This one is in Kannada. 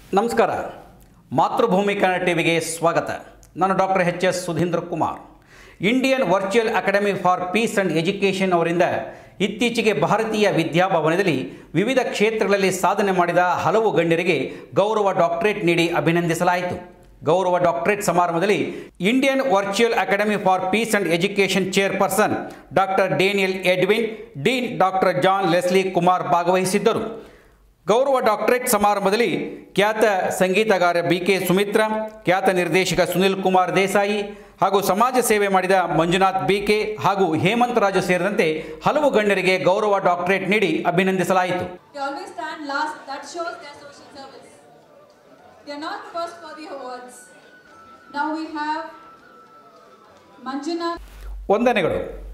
ನಮಸ್ಕಾರ ಮಾತೃಭೂಮಿ ಕನ್ನಡ ಟಿವಿಗೆ ಸ್ವಾಗತ ನಾನು doctor H S Sudheendra Kumar Indian virtual academy for peace and education ಅವರಿಂದ ಇತ್ತೀಚೆಗೆ ಭಾರತೀಯ ವಿದ್ಯಾಭವನದಲ್ಲಿ ವಿವಿಧ ಕ್ಷೇತ್ರಗಳಲ್ಲಿ ಸಾಧನೆ ಮಾಡಿದ ಹಲವು ಗಣ್ಯರಿಗೆ ಗೌರವ ಡಾಕ್ಟರೇಟ್ ನೀಡಿ ಅಭಿನಂದಿಸಲಾಯಿತು ಗೌರವ ಡಾಕ್ಟರೇಟ್ ಸಮಾರಂಭದಲ್ಲಿ Indian virtual academy for peace and education chairperson doctor Daniel Edwin dean doctor John Leslie Kumar ಭಾಗವಹಿಸಿದ್ದರು ಗೌರವ ಡಾಕ್ಟರೇಟ್ ಸಮಾರಂಭದಲ್ಲಿ ಖ್ಯಾತ ಸಂಗೀತಗಾರ ಬಿ ಕೆ ಸುಮಿತ್ರ ಖ್ಯಾತ ನಿರ್ದೇಶಕ ಸುನಿಲ್ ಕುಮಾರ್ ದೇಸಾಯಿ ಹಾಗೂ ಸಮಾಜ ಸೇವೆ ಮಾಡಿದ ಮಂಜುನಾಥ್ ಬಿ ಕೆ ಹಾಗೂ ಹೇಮಂತ್ ರಾಜು ಸೇರಿದಂತೆ ಹಲವು ಗಣ್ಯರಿಗೆ ಗೌರವ ಡಾಕ್ಟರೇಟ್ ನೀಡಿ ಅಭಿನಂದಿಸಲಾಯಿತು They always stand last. That shows their social service. They are not first for the awards. Now we have Manjunath. ವಂದನೆಗಳು